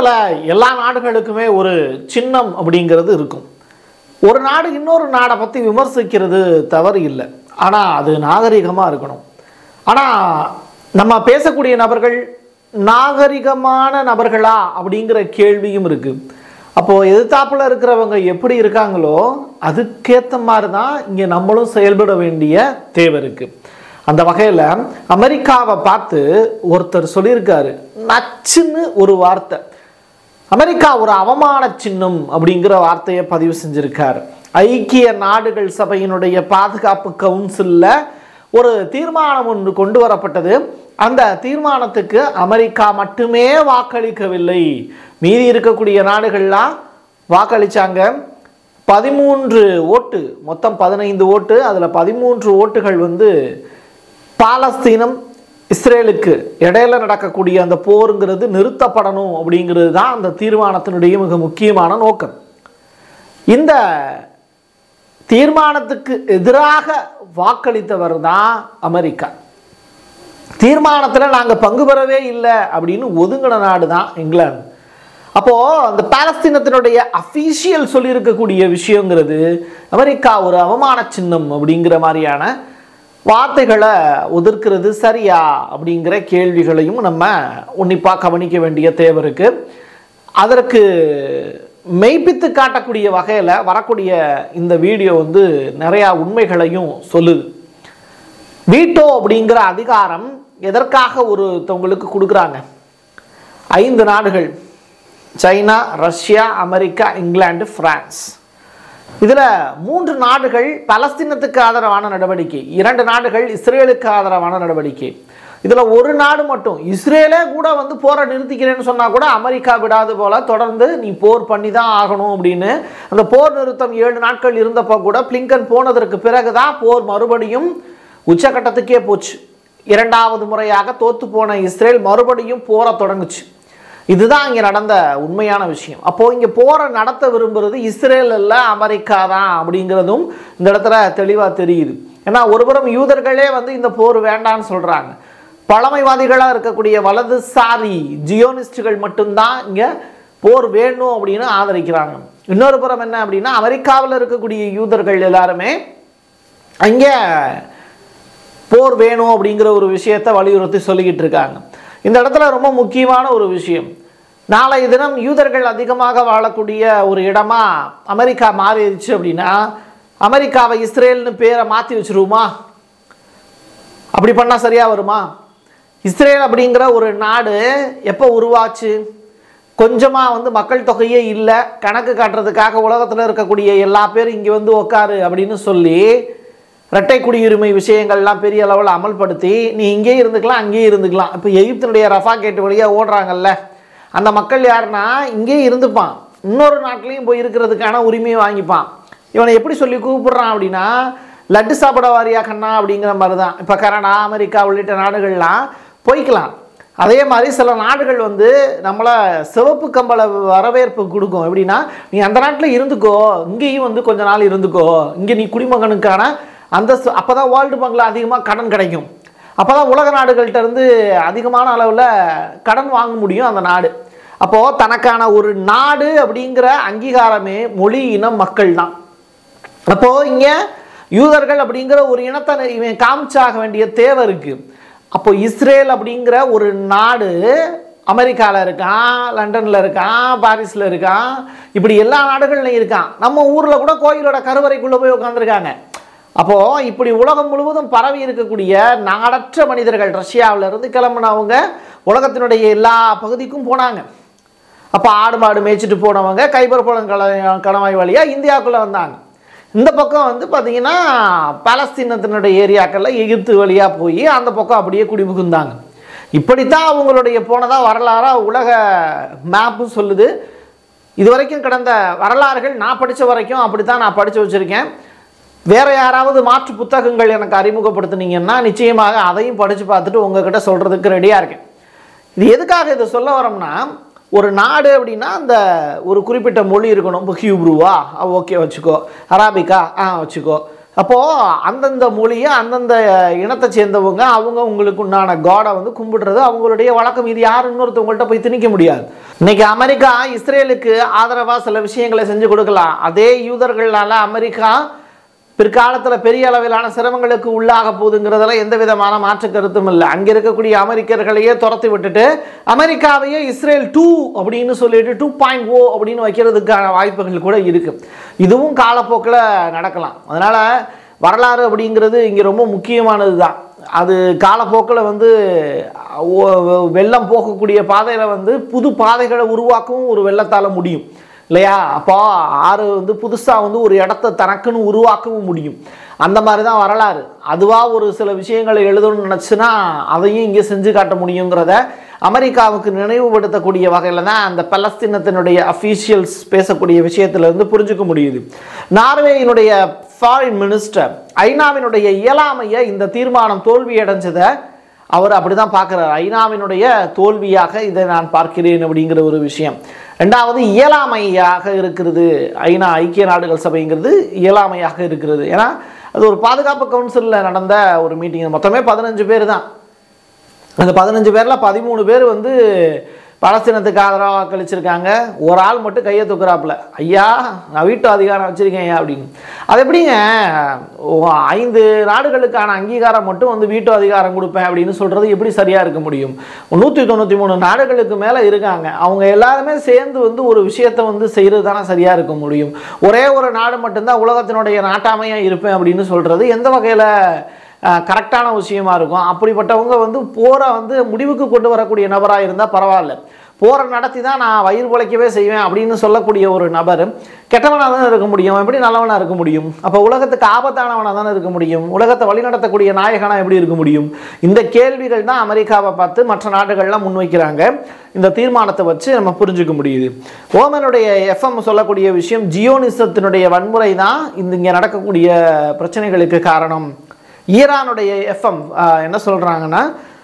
உலகத்தில் எல்லா நாடுகளுக்குமே ஒரு சின்னம் அப்படிங்கிறது இருக்கும் ஒரு நாடு இன்னொரு நாடை பற்றி விமர்சிக்கிறது தவறு இல்லை ஆனால் அது நாகரிகமாக இருக்கணும் ஆனால் நம்ம பேசக்கூடிய நபர்கள் நாகரிகமான நபர்களா அப்படிங்கிற கேள்வியும் இருக்குது அப்போது எதிர்த்தாப்புல இருக்கிறவங்க எப்படி இருக்காங்களோ அதுக்கேற்ற மாதிரி தான் இங்கே நம்மளும் செயல்பட வேண்டிய தேவை இருக்குது அந்த வகையில் அமெரிக்காவை பார்த்து ஒருத்தர் சொல்லியிருக்காரு நச்சுன்னு ஒரு வார்த்தை அமெரிக்கா ஒரு அவமான சின்னம் அப்படிங்கிற வார்த்தையை பதிவு செஞ்சிருக்கார் ஐக்கிய நாடுகள் சபையினுடைய பாதுகாப்பு கவுன்சிலில் ஒரு தீர்மானம் ஒன்று கொண்டு வரப்பட்டது அந்த தீர்மானத்துக்கு அமெரிக்கா மட்டுமே வாக்களிக்கவில்லை மீதி இருக்கக்கூடிய நாடுகள்லாம் வாக்களிச்சாங்க பதிமூன்று ஓட்டு மொத்தம் பதினைந்து ஓட்டு அதில் பதிமூன்று ஓட்டுகள் வந்து பாலஸ்தீனம் இஸ்ரேலுக்கு இடையில நடக்கக்கூடிய அந்த போருங்கிறது நிறுத்தப்படணும் அப்படிங்கிறது தான் அந்த தீர்மானத்தினுடைய மிக முக்கியமான நோக்கம் இந்த தீர்மானத்துக்கு எதிராக வாக்களித்தவர் தான் அமெரிக்கா தீர்மானத்தில் நாங்கள் பங்கு பெறவே இல்லை அப்படின்னு ஒதுங்கின நாடு தான் இங்கிலாந்து அப்போது அந்த பாலஸ்தீனத்தினுடைய அஃபீஷியல் சொல்லியிருக்கக்கூடிய விஷயங்கிறது அமெரிக்கா ஒரு அவமான சின்னம் அப்படிங்கிற மாதிரியான வார்த்தைகளை ஒதுக்கிறது சரியா அப்படிங்கிற கேள்விகளையும் நம்ம உன்னிப்பாக கவனிக்க வேண்டிய தேவை இருக்குது அதற்கு மெய்ப்பித்து காட்டக்கூடிய வகையில் வரக்கூடிய இந்த வீடியோ வந்து நிறையா உண்மைகளையும் சொல்லுது வீட்டோ அப்படிங்கிற அதிகாரம் எதற்காக ஒருத்தவங்களுக்கு கொடுக்குறாங்க ஐந்து நாடுகள் சைனா ரஷ்யா அமெரிக்கா இங்கிலாந்து பிரான்ஸ் இதில் மூன்று நாடுகள் பலஸ்தீனத்துக்கு ஆதரவான நடவடிக்கை இரண்டு நாடுகள் இஸ்ரேலுக்கு ஆதரவான நடவடிக்கை இதில் ஒரு நாடு மட்டும் இஸ்ரேலே கூட வந்து போரை நிறுத்திக்கிறேன்னு சொன்னால் கூட அமெரிக்கா விடாது போல தொடர்ந்து நீ போர் பண்ணி தான் ஆகணும் அப்படின்னு அந்த போர் நிறுத்தம் ஏழு நாட்கள் இருந்தப்போ கூட பிளிங்கன் போனதற்கு பிறகு தான் போர் மறுபடியும் உச்சக்கட்டத்துக்கே போச்சு இரண்டாவது முறையாக தோத்து போன இஸ்ரேல் மறுபடியும் போரை தொடங்குச்சு இதுதான் இங்கே நடந்த உண்மையான விஷயம் அப்போது இங்கே போரை நடத்த விரும்புகிறது இஸ்ரேல் அல்ல அமெரிக்கா தான் அப்படிங்கிறதும் இந்த இடத்துல தெளிவாக தெரியுது ஏன்னா ஒருபுறம் யூதர்களே வந்து இந்த போர் வேண்டான்னு சொல்கிறாங்க பழமைவாதிகளாக இருக்கக்கூடிய வலதுசாரி ஜியோனிஸ்டுகள் மட்டும்தான் இங்கே போர் வேணும் அப்படின்னு ஆதரிக்கிறாங்க இன்னொரு புறம் என்ன அப்படின்னா அமெரிக்காவில் இருக்கக்கூடிய யூதர்கள் எல்லாருமே அங்கே போர் வேணும் அப்படிங்கிற ஒரு விஷயத்தை வலியுறுத்தி சொல்லிக்கிட்டு இருக்காங்க இந்த இடத்துல ரொம்ப முக்கியமான ஒரு விஷயம் நாளைய தினம் யூதர்கள் அதிகமாக வாழக்கூடிய ஒரு இடமா அமெரிக்கா மாறிடுச்சு அப்படின்னா அமெரிக்காவை இஸ்ரேல்னு பேரை மாற்றி வச்சிருவோமா அப்படி பண்ணால் சரியாக வருமா இஸ்ரேல் அப்படிங்கிற ஒரு நாடு எப்போ உருவாச்சு கொஞ்சமாக வந்து மக்கள் தொகையே இல்லை கணக்கு காட்டுறதுக்காக உலகத்தில் இருக்கக்கூடிய எல்லா பேரும் இங்கே வந்து உக்காரு அப்படின்னு சொல்லி இரட்டை குடியுரிமை விஷயங்கள்லாம் பெரிய அளவில் அமல்படுத்தி நீ இங்கேயே இருந்துக்கலாம் அங்கேயே இருந்துக்கலாம் இப்போ எகிப்தினுடைய ரஃபா கேட்டு வழியாக ஓடுறாங்கல்ல அந்த மக்கள் யாருன்னா இங்கேயே இருந்துப்பான் இன்னொரு நாட்டிலையும் போய் இருக்கிறதுக்கான உரிமையை வாங்கிப்பான் இவனை எப்படி சொல்லி கூப்பிடுறான் அப்படின்னா லட்டு சாப்பிட வாரியா கண்ணா அப்படிங்கிற மாதிரி தான் இப்போ கனடா அமெரிக்கா உள்ளிட்ட நாடுகள்லாம் போய்க்கலாம் அதே மாதிரி சில நாடுகள் வந்து நம்மளை சிவப்பு கம்பள வரவேற்பு கொடுக்கும் எப்படின்னா நீ அந்த நாட்டில் இருந்துக்கோ இங்கேயும் வந்து கொஞ்ச நாள் இருந்துக்கோ இங்கே நீ குடிமகனுக்கான அந்த அப்போ தான் வேர்ல்டு பேங்கில் அதிகமாக கடன் கிடைக்கும் அப்போ தான் உலக நாடுகள்கிட்ட இருந்து அதிகமான அளவில் கடன் வாங்க முடியும் அந்த நாடு அப்போது தனக்கான ஒரு நாடு அப்படிங்கிற அங்கீகாரமே மொழி இனம் மக்கள் தான் அப்போது இங்கே யூதர்கள் அப்படிங்கிற ஒரு இனத்தை இவன் காமிச்சாக வேண்டிய தேவை இருக்குது அப்போ இஸ்ரேல் அப்படிங்கிற ஒரு நாடு அமெரிக்காவில் இருக்கான் லண்டனில் இருக்கான் பாரிஸில் இருக்கான் இப்படி எல்லா நாடுகள்லையும் இருக்கான் நம்ம ஊரில் கூட கோயிலோட கருவறைக்குள்ளே போய் உட்காந்துருக்காங்க அப்போது இப்படி உலகம் முழுவதும் பரவி இருக்கக்கூடிய நாடற்ற மனிதர்கள் ரஷ்யாவில் இருந்து கிளம்புனவங்க உலகத்தினுடைய எல்லா பகுதிக்கும் போனாங்க அப்போ ஆடு மாடு மேய்ச்சிட்டு போனவங்க கைபர் கல கணவாய் வழியாக இந்தியாவுக்குள்ளே வந்தாங்க இந்த பக்கம் வந்து பார்த்திங்கன்னா பாலஸ்தீனத்தினுடைய ஏரியாக்களில் எகிப்து வழியாக போய் அந்த பக்கம் அப்படியே குடிபுகுந்தாங்க இப்படித்தான் அவங்களுடைய போனதாக வரலாறாக உலக மேப்பும் சொல்லுது இது வரைக்கும் கடந்த வரலாறுகள் நான் படித்த வரைக்கும் அப்படி தான் நான் படித்து வச்சுருக்கேன் வேறு யாராவது மாற்று புத்தகங்கள் எனக்கு அறிமுகப்படுத்துனீங்கன்னா நிச்சயமாக அதையும் படித்து பார்த்துட்டு உங்ககிட்ட சொல்கிறதுக்கு ரெடியாக இருக்கேன் இது எதுக்காக இதை சொல்ல வரோம்னா ஒரு நாடு அப்படின்னா அந்த ஒரு குறிப்பிட்ட மொழி இருக்கணும் இப்போ ஹியூப்ரூவா ஓகே வச்சுக்கோ அராபிக்கா ஆ வச்சுக்கோ அப்போது அந்தந்த மொழியை அந்தந்த இனத்தை சேர்ந்தவங்க அவங்க உங்களுக்கு உண்டான காடை வந்து கும்பிடுறது அவங்களுடைய வழக்கம் இது யார் இன்னொருத்தவங்கள்ட்ட போய் திணிக்க முடியாது இன்னைக்கு அமெரிக்கா இஸ்ரேலுக்கு ஆதரவாக சில விஷயங்களை செஞ்சு கொடுக்கலாம் அதே யூதர்களால் அமெரிக்கா பிற்காலத்தில் பெரிய அளவிலான சிரமங்களுக்கு உள்ளாக போகுதுங்கிறதுல எந்த விதமான மாற்று கருத்தும் இல்லை அங்கே இருக்கக்கூடிய அமெரிக்கர்களையே துரத்தி விட்டுட்டு அமெரிக்காவையே இஸ்ரேல் டூ அப்படின்னு சொல்லிட்டு டூ பாயிண்ட் ஓ அப்படின்னு வைக்கிறதுக்கான வாய்ப்புகள் கூட இருக்கு இதுவும் காலப்போக்கில் நடக்கலாம் அதனால் வரலாறு அப்படிங்கிறது இங்கே ரொம்ப முக்கியமானது தான் அது காலப்போக்கில் வந்து ஓ- வெள்ளம் போகக்கூடிய பாதையில் வந்து புது பாதைகளை உருவாக்கவும் ஒரு வெள்ளத்தால் முடியும் இல்லையா அப்போ ஆறு வந்து புதுசாக வந்து ஒரு இடத்த தனக்குன்னு உருவாக்கவும் முடியும் அந்த மாதிரி தான் வரலாறு அதுவாக ஒரு சில விஷயங்களை எழுதணும்னு நினச்சுன்னா அதையும் இங்கே செஞ்சு காட்ட முடியுங்கிறத அமெரிக்காவுக்கு நினைவுபடுத்தக்கூடிய வகையில் தான் அந்த பலஸ்தீனத்தினுடைய அஃபீஷியல்ஸ் பேசக்கூடிய விஷயத்திலிருந்து புரிஞ்சுக்க முடியுது நார்வேயினுடைய ஃபாரின் மினிஸ்டர் ஐநாவினுடைய இயலாமையை இந்த தீர்மானம் தோல்வி அடைஞ்சதை அவர் அப்படிதான் பார்க்குறார் ஐநாவினுடைய தோல்வியாக இதை நான் பார்க்கிறேன் அப்படிங்கிற ஒரு விஷயம் ரெண்டாவது இயலாமையாக இருக்கிறது ஐநா ஐக்கிய நாடுகள் சபைங்கிறது இயலாமையாக இருக்கிறது ஏன்னா அது ஒரு பாதுகாப்பு கவுன்சிலில் நடந்த ஒரு மீட்டிங் மொத்தமே பதினஞ்சு பேர் தான் அந்த பதினஞ்சு பேரில் பதிமூணு பேர் வந்து பலஸ்தீனத்துக்கு ஆதரவாக வாக்களிச்சிருக்காங்க ஒரு ஆள் மட்டும் கையை தூக்குறாப்புல ஐயா நான் வீட்டு அதிகாரம் வச்சிருக்கேன் ஐயா அப்படின்னு அது எப்படிங்க ஓ, ஐந்து நாடுகளுக்கான அங்கீகாரம் மட்டும் வந்து வீட்டு அதிகாரம் கொடுப்பேன் அப்படின்னு சொல்கிறது எப்படி சரியாக இருக்க முடியும் நூற்றி தொண்ணூற்றி மூணு நாடுகளுக்கு மேலே இருக்காங்க அவங்க எல்லாருமே சேர்ந்து வந்து ஒரு விஷயத்தை வந்து செய்கிறது தானே சரியாக இருக்க முடியும் ஒரே ஒரு நாடு மட்டும்தான் உலகத்தினுடைய நாட்டாமையாக இருப்பேன் அப்படின்னு சொல்கிறது எந்த வகையில் கரெக்டான விஷயமா இருக்கும் அப்படிப்பட்டவங்க வந்து போரை வந்து முடிவுக்கு கொண்டு வரக்கூடிய நபராக இருந்தால் பரவாயில்ல போரை நடத்தி தான் நான் வயிறு பிழைக்கவே செய்வேன் அப்படின்னு சொல்லக்கூடிய ஒரு நபர் கெட்டவனாக தானே இருக்க முடியும் அவன் எப்படி நல்லவனாக இருக்க முடியும் அப்போ உலகத்துக்கு ஆபத்தானவனாக தானே இருக்க முடியும் உலகத்தை வழிநடத்தக்கூடிய நாயகனாக எப்படி இருக்க முடியும் இந்த கேள்விகள் தான் அமெரிக்காவை பார்த்து மற்ற நாடுகள்லாம் முன்வைக்கிறாங்க இந்த தீர்மானத்தை வச்சு நம்ம புரிஞ்சுக்க முடியுது ஓமனுடைய எஃப்எம் சொல்லக்கூடிய விஷயம் ஜியோனிசத்தினுடைய வன்முறை தான் இந்த இங்கே நடக்கக்கூடிய பிரச்சனைகளுக்கு காரணம் ஈரானுடைய எஃப்எம் என்ன சொல்கிறாங்கன்னா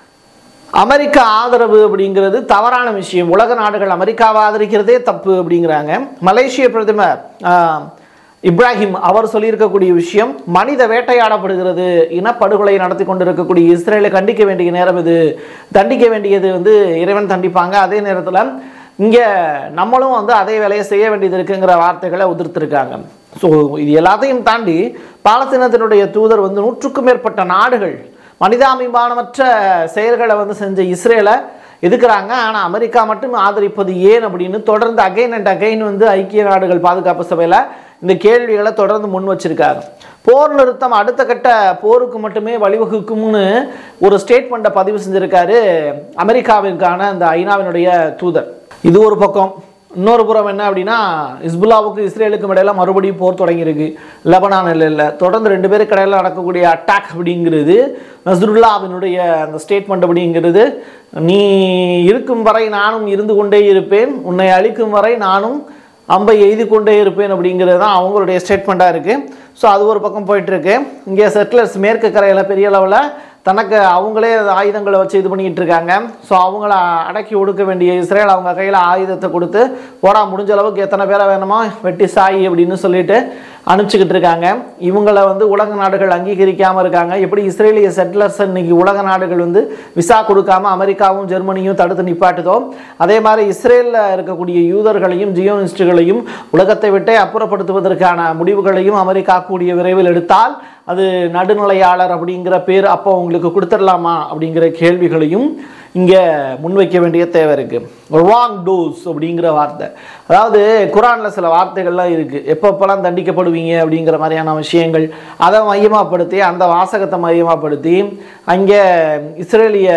அமெரிக்க ஆதரவு அப்படிங்கிறது தவறான விஷயம் உலக நாடுகள் அமெரிக்காவை ஆதரிக்கிறதே தப்பு அப்படிங்கிறாங்க மலேசிய பிரதமர் ஆஹ், இப்ராஹிம் அவர் சொல்லியிருக்கக்கூடிய விஷயம் மனித வேட்டையாடப்படுகிறது இனப்படுகொலை நடத்தி கொண்டிருக்கக்கூடிய இஸ்ரேலை கண்டிக்க வேண்டிய நேரம் இது தண்டிக்க வேண்டியது வந்து இறைவன் தண்டிப்பாங்க அதே நேரத்தில் இங்கே நம்மளும் வந்து அதே வேலையை செய்ய வேண்டியது இருக்குங்கிற வார்த்தைகளை உதிர்த்திருக்காங்க ஸோ இது எல்லாத்தையும் தாண்டி பாலஸ்தீனத்தினுடைய தூதர் வந்து நூற்றுக்கும் மேற்பட்ட நாடுகள் மனிதாபிமானமற்ற செயல்களை வந்து செஞ்ச இஸ்ரேலை எதுக்குறாங்க ஆனால் அமெரிக்கா மட்டும் ஆதரிப்பது ஏன் அப்படின்னு தொடர்ந்து அகைன் அண்ட் அகைன் வந்து ஐக்கிய நாடுகள் பாதுகாப்பு சபையில் இந்த கேள்விகளை தொடர்ந்து முன் வச்சிருக்காரு போர் நிறுத்தம் அடுத்த கட்ட போருக்கு மட்டுமே வழிவகுக்கும்னு ஒரு ஸ்டேட்மெண்ட்டை பதிவு செஞ்சிருக்காரு அமெரிக்காவிற்கான அந்த ஐநாவினுடைய தூதர் இது ஒரு பக்கம் இன்னொரு புறம் என்ன அப்படின்னா இஸ்புல்லாவுக்கு இஸ்ரேலுக்கும் இடையில மறுபடியும் போர் தொடங்கியிருக்கு லெபனான் இல்லை தொடர்ந்து ரெண்டு பேருக்கு இடையில நடக்கக்கூடிய அட்டாக் அப்படிங்கிறது நஸ்ருல்லாவினுடைய அந்த ஸ்டேட்மெண்ட் அப்படிங்கிறது நீ இருக்கும் வரை நானும் இருந்து கொண்டே இருப்பேன் உன்னை அழிக்கும் வரை நானும் அம்பை எய்து கொண்டே இருப்பேன் அப்படிங்கிறது தான் அவங்களுடைய ஸ்டேட்மெண்ட்டாக இருக்குது ஸோ அது ஒரு பக்கம் போயிட்டுருக்கு இங்கே செட்டிலர்ஸ் மேற்கு கரையில் பெரிய அளவில் தனக்கு அவங்களே ஆயுதங்களை வச்சு இது பண்ணிக்கிட்டு இருக்காங்க ஸோ அவங்கள அடக்கி ஒடுக்க வேண்டிய இஸ்ரேல் அவங்க கையில் ஆயுதத்தை கொடுத்து போடா முடிஞ்ச அளவுக்கு எத்தனை பேரை வேணுமோ வெட்டி சாயி அப்படின்னு சொல்லிட்டு அனுப்பிச்சிக்கிட்டு இருக்காங்க இவங்களை வந்து உலக நாடுகள் அங்கீகரிக்காமல் இருக்காங்க எப்படி இஸ்ரேலிய செட்டிலர்ஸ் இன்னைக்கு உலக நாடுகள் வந்து விசா கொடுக்காம அமெரிக்காவும் ஜெர்மனியும் தடுத்து நிப்பாட்டுதோ அதே மாதிரி இஸ்ரேலில் இருக்கக்கூடிய யூதர்களையும் ஜியோனிஸ்டுகளையும் உலகத்தை விட்டே அப்புறப்படுத்துவதற்கான முடிவுகளையும் அமெரிக்கா கூடிய விரைவில் எடுத்தால் அது நடுநிலையாளர் அப்படிங்கிற பேர் அப்போ உங்களுக்கு கொடுத்துடலாமா அப்படிங்கிற கேள்விகளையும் இங்கே முன்வைக்க வேண்டிய தேவை இருக்குது ராங் டோஸ் அப்படிங்கிற வார்த்தை அதாவது குரானில் சில வார்த்தைகள்லாம் இருக்குது எப்பப்பெல்லாம் தண்டிக்கப்படுவீங்க அப்படிங்கிற மாதிரியான விஷயங்கள் அதை மையமாகப்படுத்தி அந்த வாசகத்தை மையமாகப்படுத்தி அங்கே இஸ்ரேலிய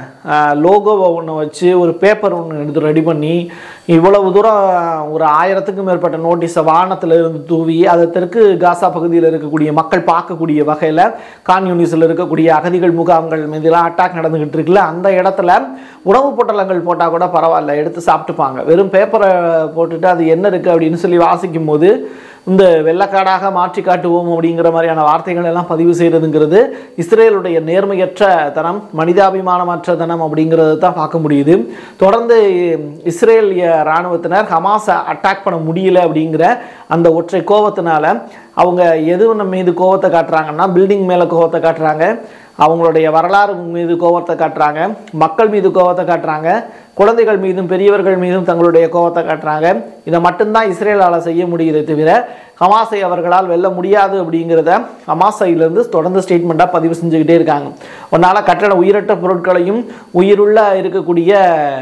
லோகோவை ஒன்று வச்சு ஒரு பேப்பர் ஒன்று எடுத்து ரெடி பண்ணி இவ்வளவு தூரம் ஒரு ஆயிரத்துக்கும் மேற்பட்ட நோட்டீஸை வானத்தில் இருந்து தூவி அதை தெற்கு காசா பகுதியில் இருக்கக்கூடிய மக்கள் பார்க்கக்கூடிய வகையில் கான்யூனிஸில் இருக்கக்கூடிய அகதிகள் முகாம்கள் மீதெல்லாம் அட்டாக் நடந்துகிட்டு இருக்குல்ல அந்த இடத்துல உணவுப் பொட்டலங்கள் போட்டால் கூட பரவாயில்ல எடுத்து சாப்பிட்டுப்பாங்க வெறும் பேப்பரை போட்டுட்டு அது என்ன இருக்குது அப்படின்னு சொல்லி வாசிக்கும் போது இந்த வெள்ளக்காடாக மாற்றி காட்டுவோம் அப்படிங்கிற மாதிரியான வார்த்தைகள் எல்லாம் பதிவு செய்கிறதுங்கிறது இஸ்ரேலுடைய நேர்மையற்ற தனம் மனிதாபிமானமற்ற தனம் அப்படிங்கிறத தான் பார்க்க முடியுது தொடர்ந்து இஸ்ரேலிய இராணுவத்தினர் ஹமாஸை அட்டாக் பண்ண முடியல அப்படிங்கிற அந்த ஒற்றை கோபத்தினால அவங்க எது நம்ம மீது கோபத்தை காட்டுறாங்கன்னா பில்டிங் மேலே கோபத்தை காட்டுறாங்க அவங்களுடைய வரலாறு மீது கோபத்தை காட்டுறாங்க மக்கள் மீது கோபத்தை காட்டுறாங்க குழந்தைகள் மீதும் பெரியவர்கள் மீதும் தங்களுடைய கோபத்தை காட்டுறாங்க இதை மட்டும்தான் இஸ்ரேலால் செய்ய முடியுதே தவிர ஹமாஸை அவர்களால் வெல்ல முடியாது அப்படிங்கிறத ஹமாஸ் சைட்லேருந்து தொடர்ந்து ஸ்டேட்மெண்ட்டாக பதிவு செஞ்சுக்கிட்டே இருக்காங்க உன்னால் கட்டண உயிரற்ற பொருட்களையும் உயிருள்ள இருக்கக்கூடிய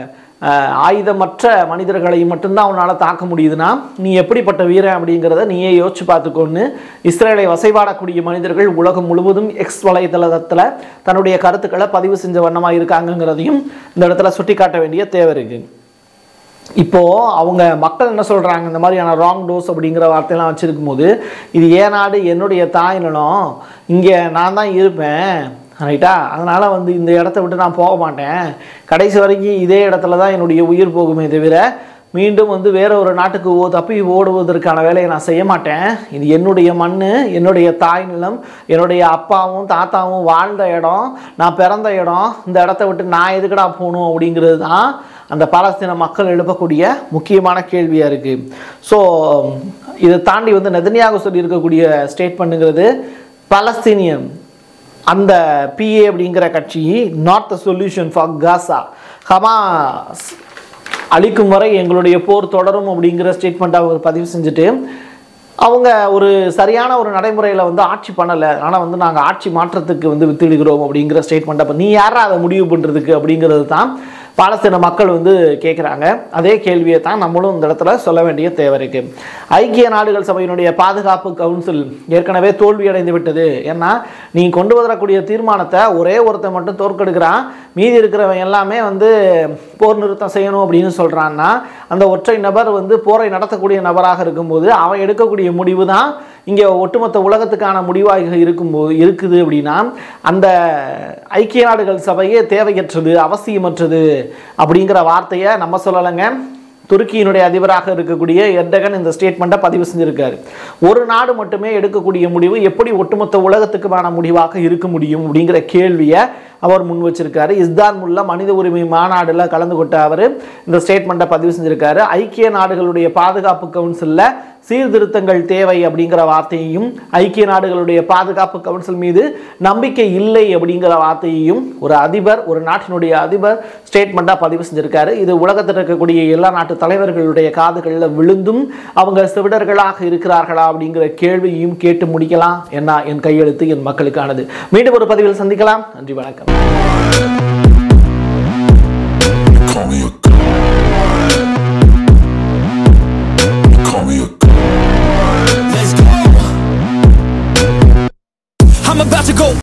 அஹ், ஆயுதமற்ற மனிதர்களை மட்டும்தான் உன்னால் தாக்க முடியுதுன்னா நீ எப்படிப்பட்ட வீரன் அப்படிங்கிறத நீயே யோசிச்சு பார்த்துக்கோன்னு இஸ்ரேலை வசைபாடக்கூடிய மனிதர்கள் உலகம் முழுவதும் எக்ஸ் வலைதளத்தில் தன்னுடைய கருத்துக்களை பதிவு செஞ்ச வண்ணமாக இருக்காங்கங்கிறதையும் இந்த இடத்துல சுட்டிக்காட்ட வேண்டிய தேவை இருக்குது இப்போ அவங்க மக்கள் என்ன சொல்றாங்க இந்த மாதிரியான ராங் டோஸ் அப்படிங்கிற வார்த்தையெல்லாம் வச்சிருக்கும் போது இது ஏன் நாடு என்னுடைய தாய் நிலம் இங்கே நான் தான் இருப்பேன் ரைட்டா அதனால வந்து இந்த இடத்த விட்டு நான் போக மாட்டேன் கடைசி வரைக்கும் இதே இடத்துல தான் என்னுடைய உயிர் போகுமே தவிர மீண்டும் வந்து வேற ஒரு நாட்டுக்கு ஓ தப்பி ஓடுவதற்கான வேலையை நான் செய்ய மாட்டேன் இது என்னுடைய மண் என்னுடைய தாய் நிலம் என்னுடைய அப்பாவும் தாத்தாவும் வாழ்ந்த இடம் நான் பிறந்த இடம் இந்த இடத்த விட்டு நான் எதுக்குடா போகணும் அப்படிங்கிறது தான் அந்த பாலஸ்தீன மக்கள் எழுப்பக்கூடிய முக்கியமான கேள்வியாக இருக்குது ஸோ இதை தாண்டி வந்து நெதனியாக சொல்லி இருக்கக்கூடிய ஸ்டேட்மெண்ட்டுங்கிறது பாலஸ்தீனியன் அந்த பிஏ அப்படிங்கிற கட்சி not the solution for Gaza Hamas அழிக்கும் வரை எங்களுடைய போர் தொடரும் அப்படிங்கிற ஸ்டேட்மெண்ட் அவர் பதிவு செஞ்சுட்டு அவங்க ஒரு சரியான ஒரு நடைமுறையில் வந்து ஆட்சி பண்ணலை ஆனால் வந்து நாங்கள் ஆட்சி மாற்றத்துக்கு வந்து வித்திடுகிறோம் அப்படிங்கிற ஸ்டேட்மெண்ட் அப்போ நீ யாரா அதை முடிவு பண்ணுறதுக்கு அப்படிங்கிறது தான் பாலஸ்தீன மக்கள் வந்து கேட்குறாங்க அதே கேள்வியை தான் நம்மளும் இந்த இடத்துல சொல்ல வேண்டிய தேவை இருக்கு ஐக்கிய நாடுகள் சபையினுடைய பாதுகாப்பு கவுன்சில் ஏற்கனவே தோல்வி அடைந்து விட்டது ஏன்னா நீ கொண்டு வரக்கூடிய தீர்மானத்தை ஒரே ஒருத்தன் மட்டும் தோற்கெடுக்கிறான் மீதி இருக்கிறவன் எல்லாமே வந்து போர் நிறுத்தம் செய்யணும் அப்படின்னு சொல்கிறான்னா அந்த ஒற்றை நபர் வந்து போரை நடத்தக்கூடிய நபராக இருக்கும்போது அவன் எடுக்கக்கூடிய முடிவு தான் இங்கே ஒட்டுமொத்த உலகத்துக்கான முடிவாக இருக்கும்போது இருக்குது அப்படின்னா அந்த ஐக்கிய நாடுகள் சபையே தேவையற்றது அவசியமற்றது அப்படிங்கிற வார்த்தையை நம்ம சொல்லலைங்க துருக்கியினுடைய அதிபராக இருக்கக்கூடிய எர்டகன் இந்த ஸ்டேட்மெண்ட்டை பதிவு செஞ்சிருக்காரு ஒரு நாடு மட்டுமே எடுக்கக்கூடிய முடிவு எப்படி ஒட்டுமொத்த உலகத்துக்குமான முடிவாக இருக்க முடியும் அப்படிங்கிற கேள்வியை அவர் முன் வச்சிருக்காரு இஸ்தான்புல்ல மனித உரிமை மாநாடுல கலந்து கொண்ட அவர் இந்த ஸ்டேட்மெண்ட்டை பதிவு செஞ்சிருக்காரு ஐக்கிய நாடுகளுடைய பாதுகாப்பு கவுன்சிலில் சீர்திருத்தங்கள் தேவை அப்படிங்கிற வார்த்தையையும் ஐக்கிய நாடுகளுடைய பாதுகாப்பு கவுன்சில் மீது நம்பிக்கை இல்லை அப்படிங்கிற வார்த்தையையும் ஒரு அதிபர் ஒரு நாட்டினுடைய அதிபர் ஸ்டேட்மெண்ட்டாக பதிவு செஞ்சிருக்காரு இது உலகத்தில் இருக்கக்கூடிய எல்லா நாட்டு தலைவர்களுடைய காதுகளில் விழுந்தும் அவங்க செவிடர்களாக இருக்கிறார்களா அப்படிங்கிற கேள்வியையும் கேட்டு முடிக்கலாம் என்ன என் கையெழுத்து என் மக்களுக்கானது மீண்டும் ஒரு பதிவில் சந்திக்கலாம் நன்றி வணக்கம் Call me a god. Call me a god. Let's go. I'm about to go.